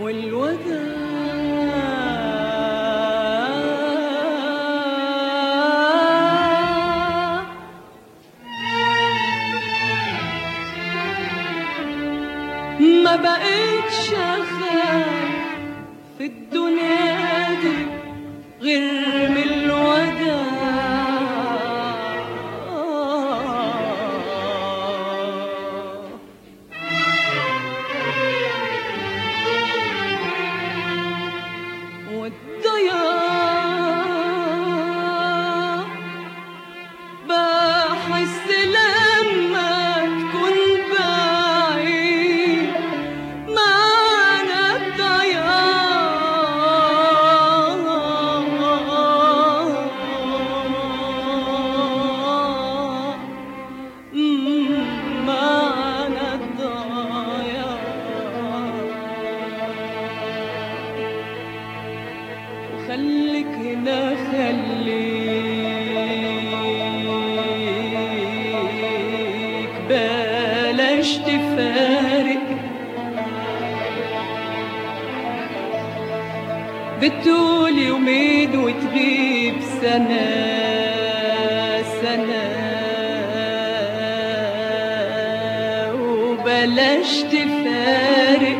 والوداع ما بقيتش اخاف في الدنيا دي غير من الوداع والضياع بحس لما تكون بعيد معنى الضياع معنى الضياع وخليك هنا خليك بلاش تفارق بتقول يومين وتغيب سنة سنة وبلاش تفارق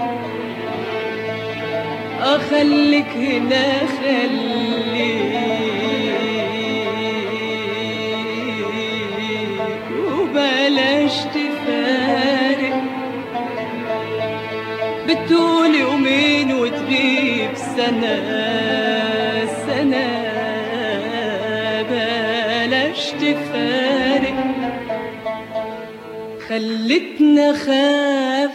أخليك هنا خليك وبلاش تفارق بتقول يومين وتغيب سنة سنة بلاش تفارق خلتنا خاف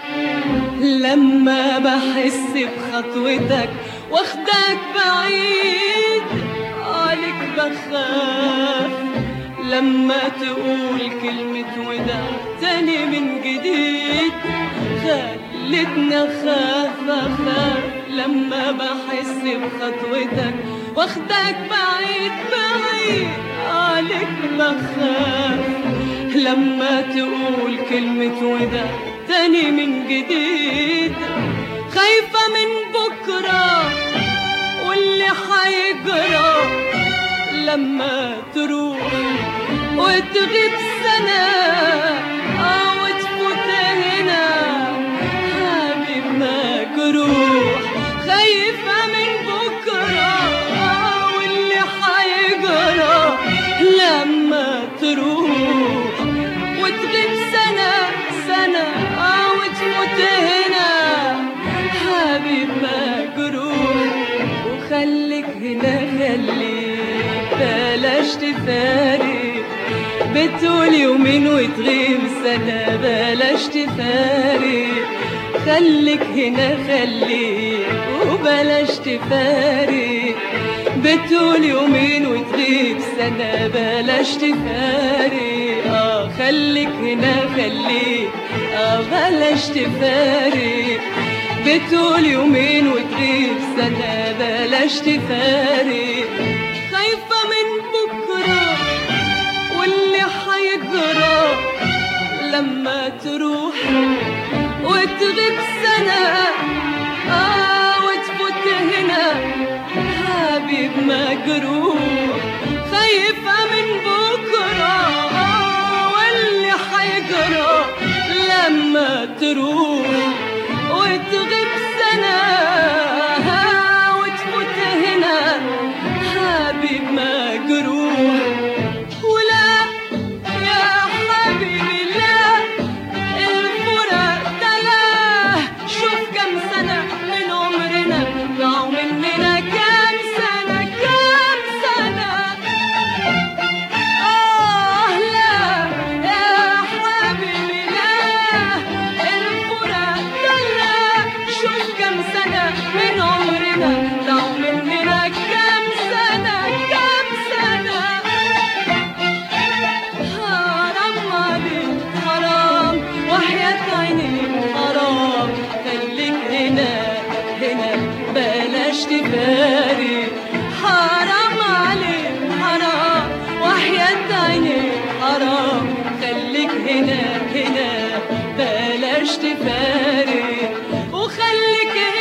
لما بحس بخطوتك واخدك بعيد عليك بخاف لما تقول كلمة وداع تاني من جديد خلتنا خاف أخاف لما بحس بخطوتك واخدك بعيد بعيد عليك بخاف لما تقول كلمة وداع تاني من جديد خايفة من بكرة واللي حيجرى لما تروح وتغيب سنة أو تفوت هنا حبيب مجروح خايفة من بكرة واللي حيجرى لما تروح وتغيب سنة سنة أو تفوت هنا حبيب مجروح وخليك هنا خليك بلاش تفارق بتقول يومين وتغيب سنة بلاش تفارق خليك هنا خليك وبلاش تفارق بتقول يومين وتغيب سنة بلاش تفارق اه خليك هنا خليك اه بلاش تفارق بتقول يومين وتغيب سنة بلاش تفارق خايفة من بكرة واللي حيجرى لما تروح وتغيب سنة آه وتفوت هنا حبيب مجروح خايفة من بكرة آه واللي حيجرى لما تروح وتغيب سنة آه وتفوت هنا حبيب مجروح ولا يا حبيبي لا الفراق ده لا شوف كم سنة من عمرنا ضاعوا مننا كم سنة كم سنة آه لا يا حبيبي لا الفراق ده لا شوف كم سنة من عمرنا ضاعوا مننا كم سنة كم سنة حرام عليك حرام وحياة عينيك حرام خليك هنا هنا بلاش تفارق حرام عليك حرام وحياة عينيك حرام خليك هنا هنا بلاش تفارق وخليك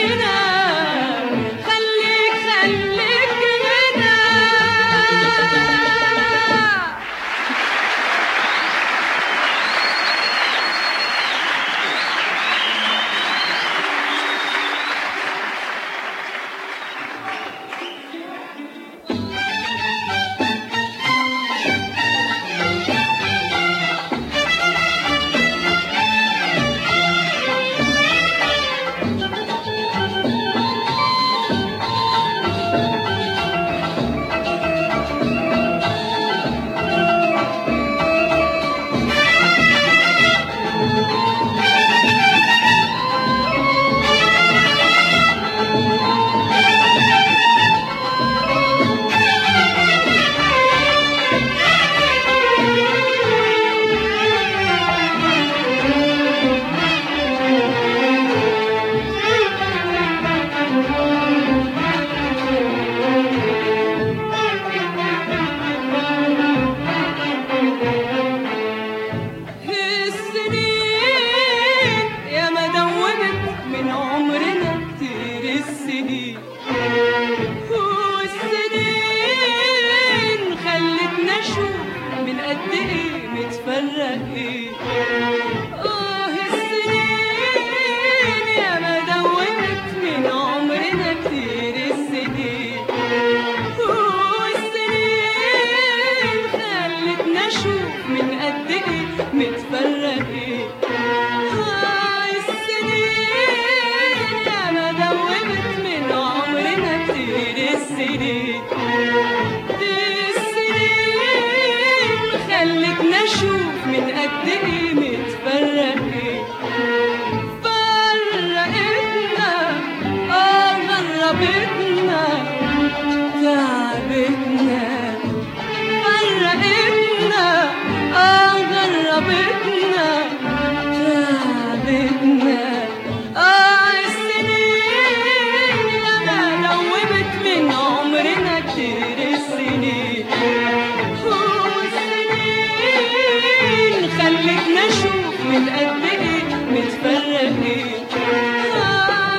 خلتنا نشوف من قد ايه متفرقين آه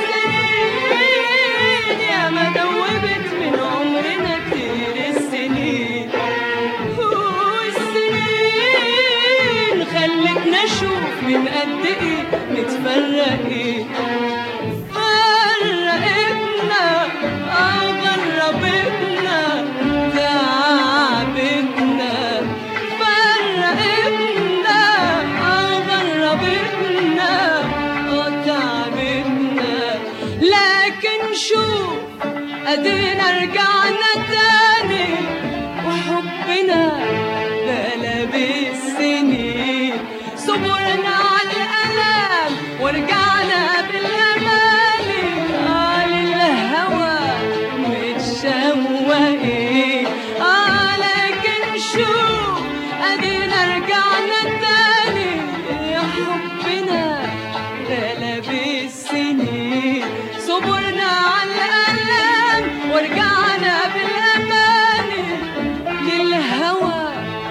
السنين يا ما دوبت من عمرنا كتير السنين والسنين خلتنا نشوف من قد ايه متفرقين فرقتنا اه غربتنا تعبتنا فرقتنا اه غربتنا اه تعبتنا لكن شوف ادينا رجعنا تاني وحبنا غلب السنين صبرنا على الألم ورجعنا بالأماني آه للهوى متشوقين آه لكن شوف أدينا رجعنا تاني يا حبنا غلب السنين صبرنا على الألم ورجعنا بالأماني للهوى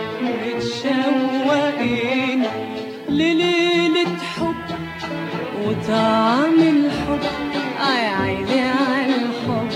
متشوقين لليلة حب وطعم الحب آي عيني على الحب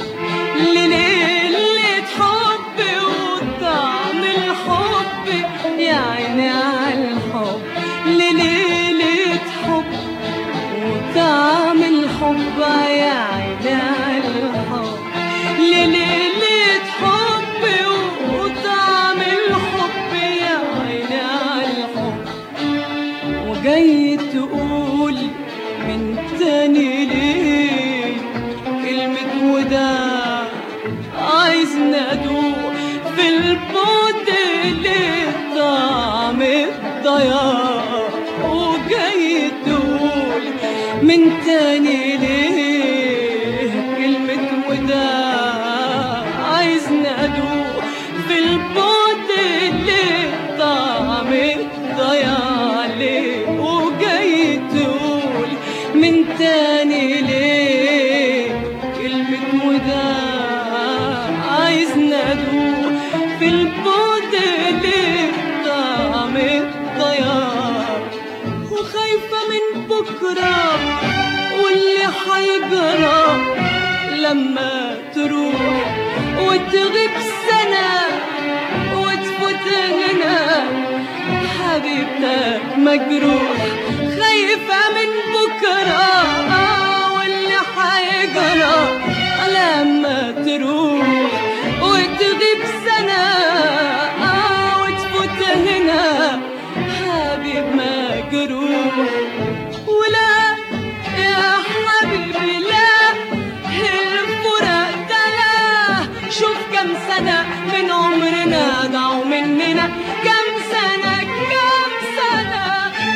لليلة حب وطعم الحب يا عيني على الحب لليلة حب وطعم الحب يا عيني على الحب لليلة حب وطعم الحب يا عيني على الحب وجاي تقول من تاني ليه كلمة وداع عايز ندوق في البعد ليه طعم الضياع وجاي تقول من تاني ليه كلمة وداع عايز ندوق في البعد ليه طعم الضياع ليه وجاي تقول من تاني ليه كلمة وداع عايز ندوق في البعد ليه طعم الضياع وخايفة من بكرة واللي حيجرى لما تروح وتغيب سنة وتفوت هنا حبيبتك مجروح خايفة من بكرة آه واللي حيجرى لما تروح وتغيب سنة آه وتفوت هنا حبيب مجروح ولا يا حبيبي لا الفراق ده لا شوف كم سنة من عمرنا ضاعوا مننا كم سنة كم سنة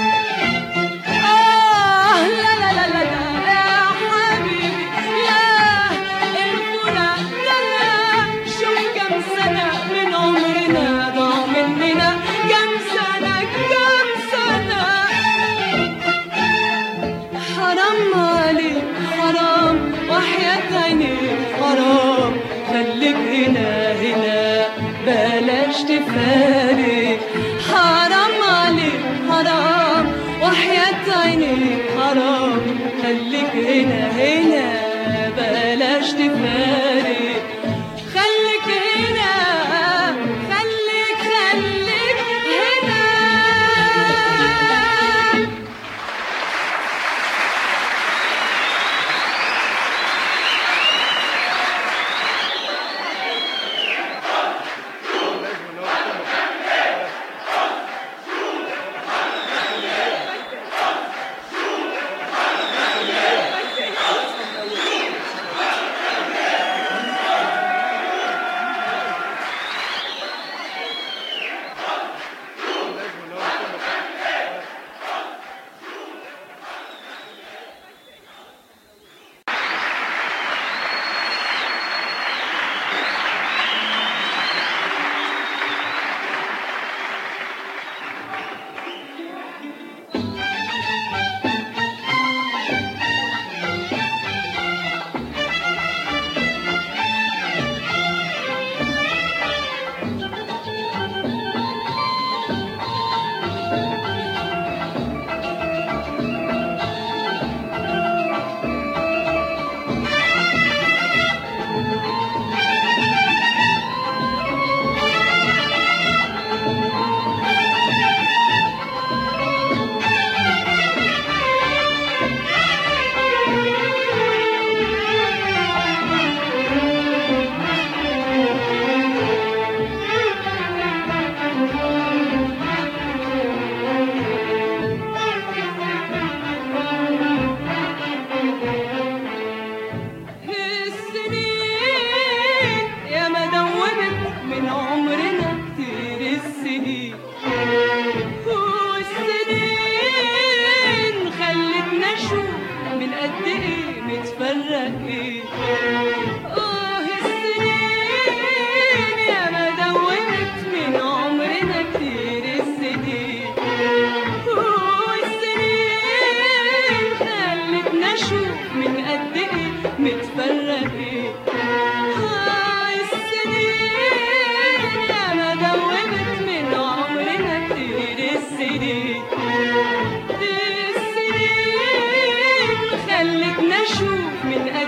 آه لا لا لا لا لا يا حبيبي لا الفراق ده لا شوف كم سنة من عمرنا ضاعوا مننا كم سنة كم سنة حرام عليك حرام وحياة عينيك حرام خليك هنا هنا بلاش تفارق حرام عليك حرام وحياة عينيك حرام خليك هنا هنا بلاش تفارق خليك هنا خليك خليك هنا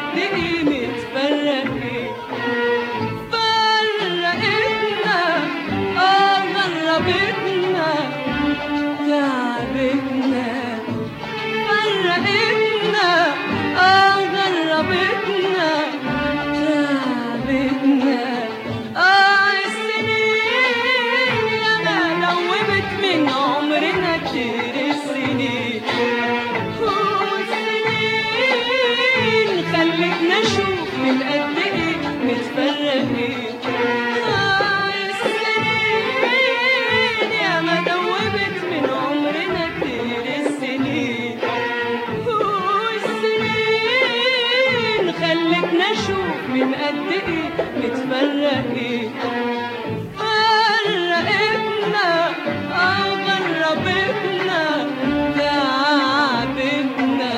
قد ايه متفرقين فرقتنا اه غربتنا تعبتنا فرقتنا اه غربتنا تعبتنا اه السنين ياما نوبت من عمرنا كتير السنين والسنين خلتنا نشوف من قد ايه متفرقين آه السنين ياما نوبت من عمرنا كتير السنين والسنين خلتنا نشوف من قد ايه متفرقين فرقتنا اه غربتنا تعبتنا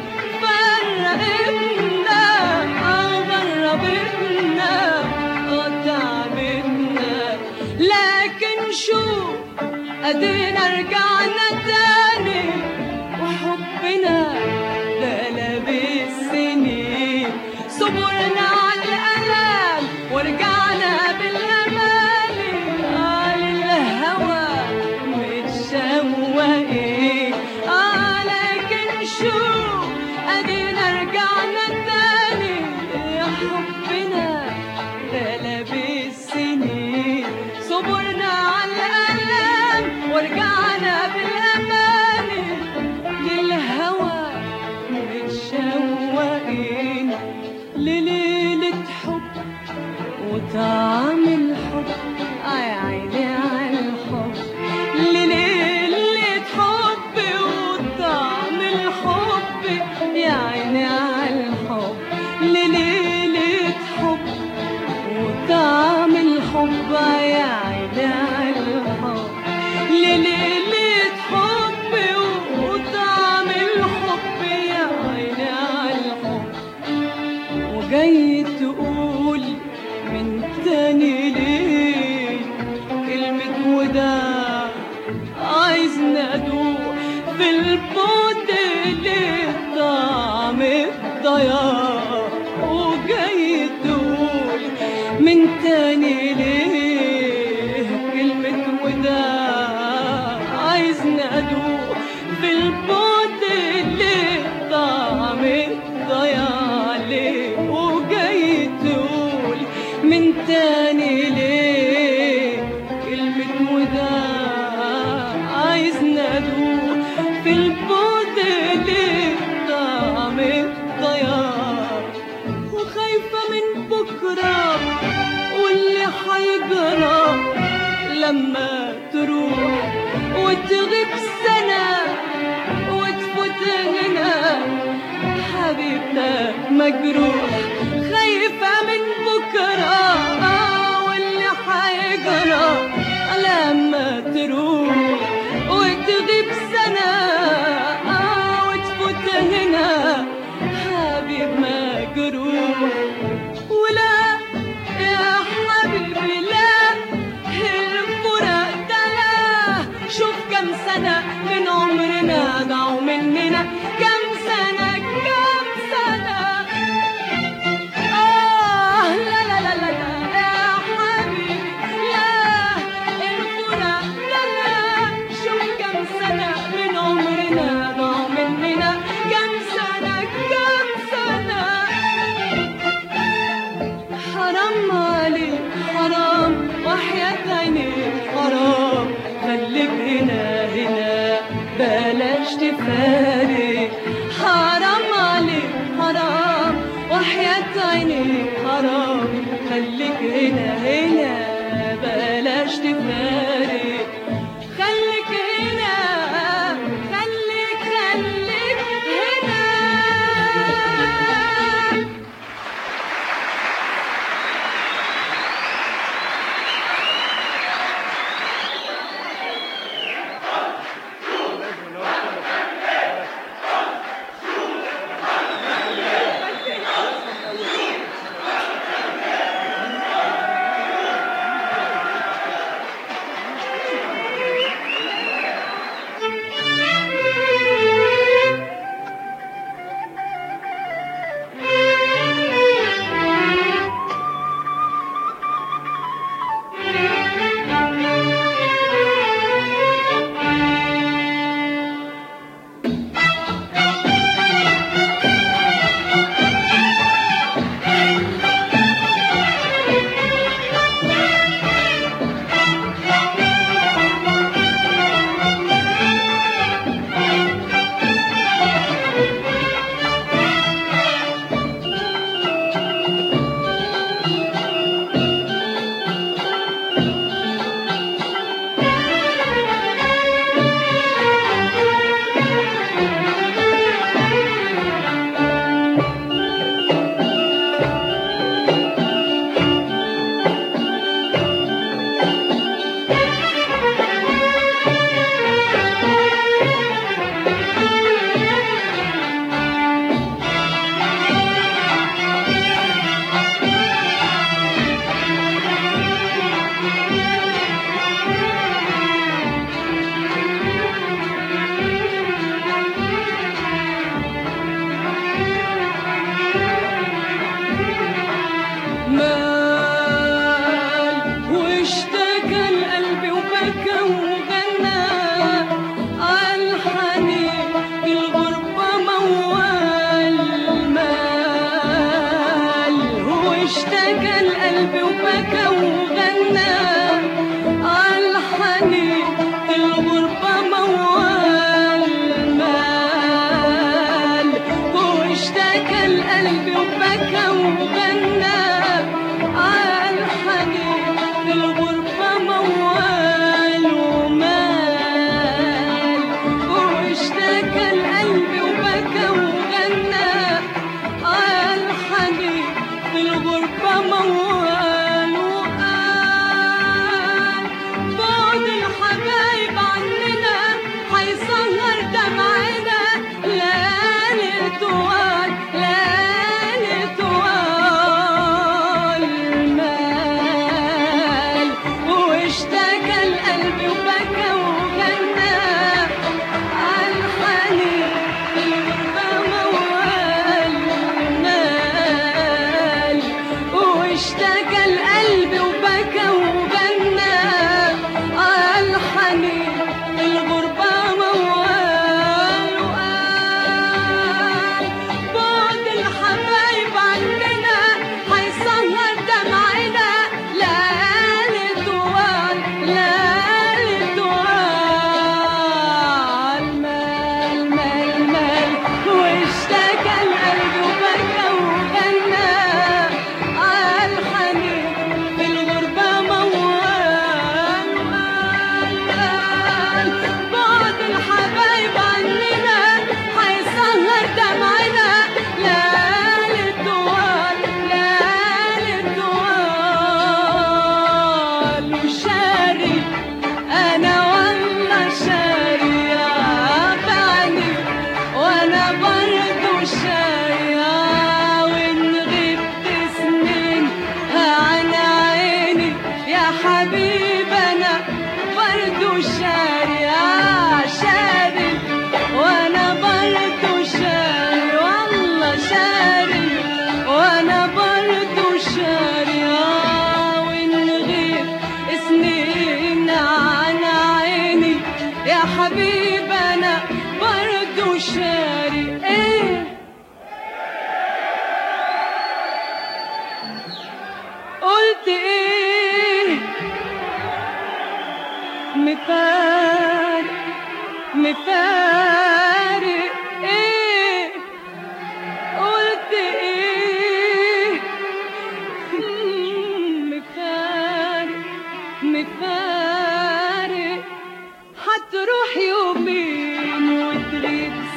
فرقتنا اه غربتنا اه تعبتنا لكن شو ادينا رجعنا تاني وحبنا بلا بالسنين صبرنا على الألم ورجعنا بالأمل آه للهوى متشوقين آه لكن شو أدينا رجعنا تاني يا حبنا بلا بالسنين صبرنا على الألم ورجعنا بالأمان للهوى متشوقين لليلة حب وطعم الحب آه يا عيني على الحب لليلة حب وطعم الحب يا عيني على الحب لليلة حب وطعم الحب يا عيني على الحب لليلة حب وطعم الحب يا عيني على الحب وجاي تقول من تاني ليه كلمة وداع عايز ندوق في البعد ليه طعم الضياع وجاي تقول من تاني ليه كلمة وداع عايز ندوق في البعد ليه طعم الضياع ليه وجاي تقول من تاني ليه كلمة وداع عايز ندوق في البعد ليه طعم الضياع وخايفة من بكرة واللي حيجرى لما تروح وتغيب سنة وتفوت هنا حبيبتك مجروح خايفة من بكرة آه واللي حيجرى لما تروح وتغيب سنة آه وتفوت هنا حبيب مجروح ولا يا حبيبي لا الفراق ده لا شوف كم سنة من عمرنا ضاعوا مننا كم سنة كم سنة آه لا لا لا لا لا يا حبيبي لا الفراق ده لا شوف كم سنة من عمرنا ضاعوا مننا كم سنة كم سنة حرام عليك حرام وحياة عينيك حرام خليك هنا هنا بلاش تفارق حرام عليك حرام وحياة عينيك حرام خليك هنا هنا بلاش تفارق خليك هنا خليك خليك هنا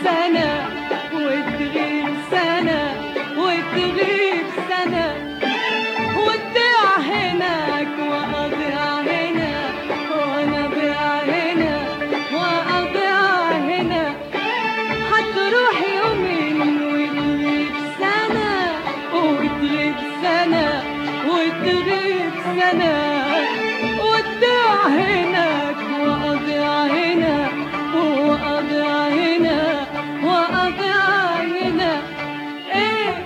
سنة وتغيب سنة وتغيب سنة وتضيع هناك وأضيع هنا وأنا أضيع هنا وأضيع هنا هتروح يومين وتغيب سنة وتغيب سنة وتغيب سنة وتضيع هناك وأضيع هنا وأضيع هنا وأضيع هنا إيه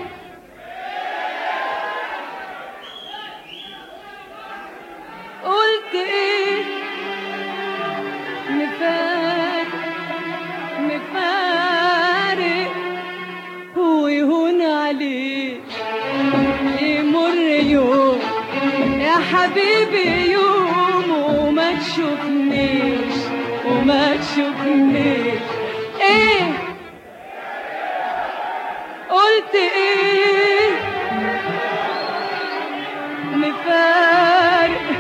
قلت ايه مفارق مفارق ويهون عليه يمر يوم يا حبيبي يوم وما تشوفنيش وما تشوفنيش ايه قلت ايه مفارق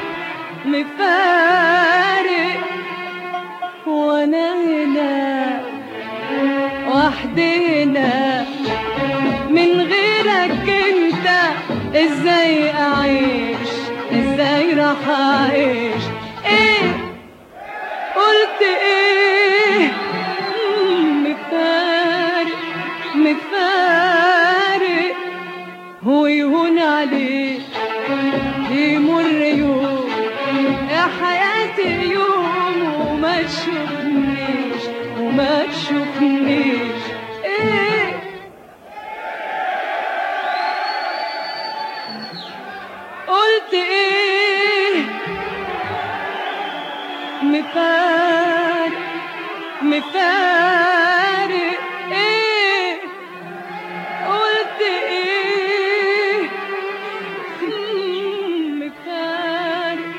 مفارق وانا هنا وحدنا من غيرك انت ازاي اعيش ازاي راح اعيش ايه قلت ايه مم، مفارق مفارق هو يهون عليه يمر يوم يا حياتي يوم وما تشوفنيش وما تشوفنيش ايه قلت ايه مفارق مفارق ايه قلت ايه مم، مفارق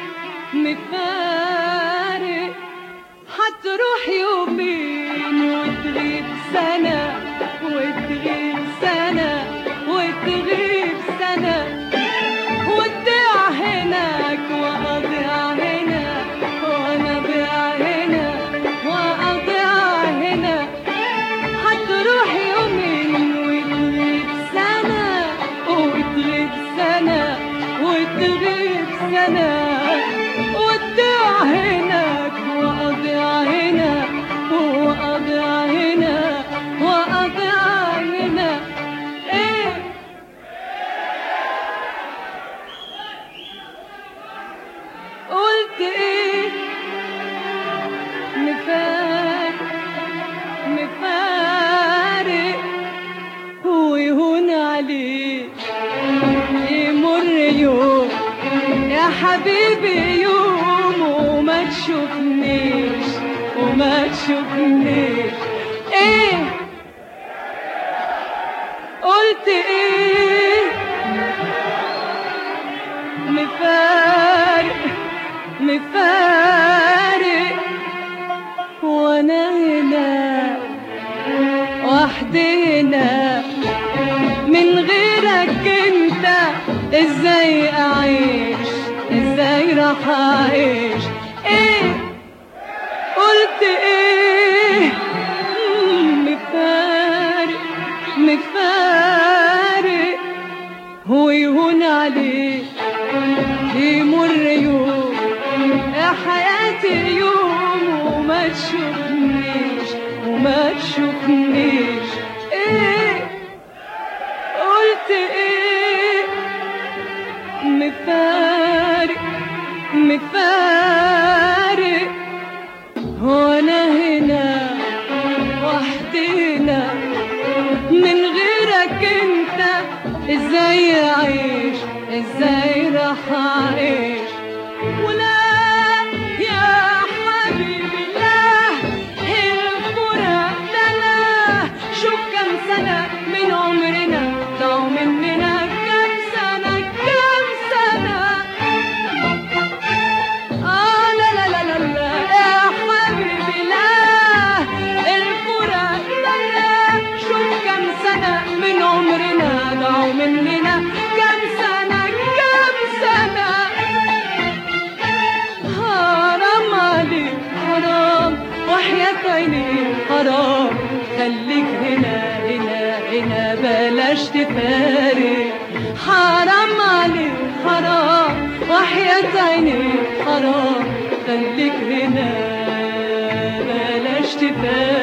مفارق هتروح يومين وتغيب سنة وتغيب سنة وتغيب سنة وتضيع هناك وأضيع هنا وأنا أضيع هنا وأضيع هنا هتروح يومين وتغيب سنة وتغيب سنة وتغيب سنة وتضيع هناك وأضيع هنا وأضيع هنا وأضيع هنا إيه قلت ايه مفارق مفارق ويهون عليه يمر يوم يا حبيبي يوم وما تشوفنيش وما تشوفنيش ايه قلت ايه مفارق مفارق وانا هنا وحدنا من غيرك انت ازاي اعيش ازاي راح اعيش ايه قلت ايه مم، مفارق مفارق هو يهون عليه يمر يوم يا حياتي يوم وما تشوفنيش وما تشوفنيش ايه قلت ايه مفارق مفارق وانا هنا وحدنا من غيرك انت ازاي اعيش ازاي راح اعيش ولا يا حبيبي لا الفراق ده لا شوف كم سنة من عمرنا ضاعوا مننا كم سنة كم سنة آه لا لا لا لا لا يا حبيبي لا الفراق ده لا شوف كم سنة من عمرنا ضاعوا مننا كم سنة كم سنة حرام عليك حرام وحياة عيني حرام خليك بلاش تفارق حرام عليك حرام وحياة عينيك حرام خليك هنا بلاش تفارق